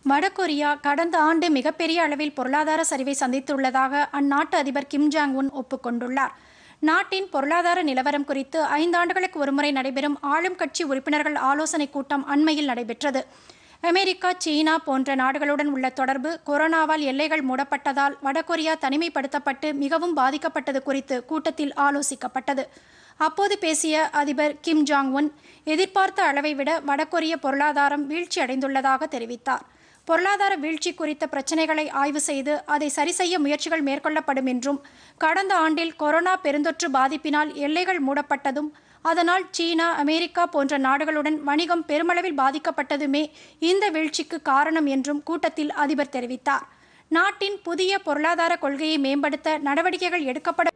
வடகொரியா கடந்த ஆண்டு மிகப்பெரிய அளவில் பொருளாதார சரிவை சந்தித்துள்ளதாக அந்நாட்டு அதிபர் கிம் ஜாங் உன் ஒப்புக்கொண்டுள்ளார் நாட்டின் பொருளாதார நிலவரம் குறித்து ஐந்தாண்டுகளுக்கு ஒருமுறை நடைபெறும் ஆளும் கட்சி உறுப்பினர்கள் ஆலோசனைக் கூட்டம் அண்மையில் நடைபெற்றது அமெரிக்கா சீனா போன்ற நாடுகளுடன் உள்ள தொடர்பு கொரோனாவால் எல்லைகள் மூடப்பட்டதால் வடகொரியா தனிமைப்படுத்தப்பட்டு மிகவும் பாதிக்கப்பட்டது குறித்து கூட்டத்தில் ஆலோசிக்கப்பட்டது அப்போது பேசிய அதிபர் கிம் ஜாங் உன் எதிர்பார்த்த அளவை விட வடகொரிய பொருளாதாரம் வீழ்ச்சி அடைந்துள்ளதாக தெரிவித்தார் பொருளாதார வீழ்ச்சி குறித்த பிரச்சினைகளை ஆய்வு செய்து அதை சரி செய்ய முயற்சிகள் மேற்கொள்ளப்படும் என்றும் கடந்த ஆண்டில் கொரோனா பெருந்தொற்று பாதிப்பினால் எல்லைகள் மூடப்பட்டதும் அதனால் சீனா அமெரிக்கா போன்ற நாடுகளுடன் வணிகம் பெருமளவில் பாதிக்கப்பட்டதுமே இந்த வீழ்ச்சிக்கு காரணம் என்றும் கூட்டத்தில் அதிபர் தெரிவித்தார் நாட்டின் புதிய பொருளாதார கொள்கையை மேம்படுத்த நடவடிக்கைகள் எடுக்கப்பட